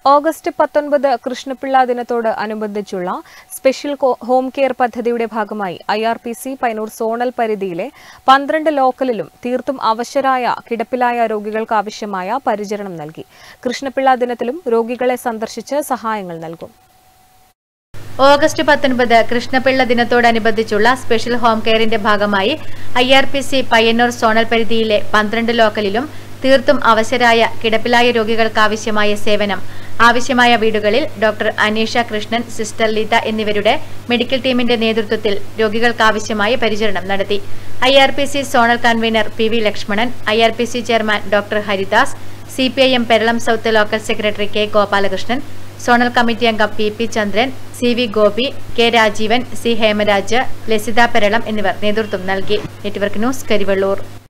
August പത്തൊൻപത് കൃഷ്ണപിള്ള ദിനത്തോട് അനുബന്ധിച്ചുള്ള special കോ- home care പദ്ധതിയുടെ ഭാഗമായി I R P C Payyanur zonal പരിധിയിലെ പന്ത്രണ്ട് ലോക്കലിലും തീർത്തും അവശരായ കിടപ്പിലായ രോഗികൾക്ക് ആവശ്യമായ പരിചരണം നൽകി കൃഷ്ണപിള്ള ദിനത്തിലും രോഗികളെ സന്ദർശിച്ച് സഹായങ്ങൾ നൽകും ഓഗസ്റ്റ് പത്തൊൻപത് കൃഷ്ണപിള്ള ദിനത്തോടനുബന്ധിച്ചുള്ള സ്പെഷ്യൽ ഹോം കെയറിന്റെ ഭാഗമായി I R P C Payyanur zonal പരിധിയിലെ പന്ത്രണ്ട് ലോക്കലിലും തീർത്തും അവശരായ കിടപ്പിലായ രോഗികൾക്ക് ആവശ്യമായ സേവനം ആവശ്യമായ വീടുകളിൽ ഡോക്ടർ അനീഷ കൃഷ്ണൻ സിസ്റ്റർ ലീത എന്നിവരുടെ മെഡിക്കൽ ടീമിന്റെ നേതൃത്വത്തിൽ രോഗികൾക്ക് ആവശ്യമായ പരിചരണം നടത്തി I R P C zonal convener P V Lakshmanan I R P C chairman doctor Haridas C P I M Peralam south local secretary K Gopalakrishnan zonal committee അംഗം P P Chandran C V Gopi K Rajeevan C Hemaraj Lasitha Peralam എന്നിവർ നേതൃത്വം നൽകി നെറ്റ്വർക്ക് ന്യൂസ് കരിവള്ളൂർ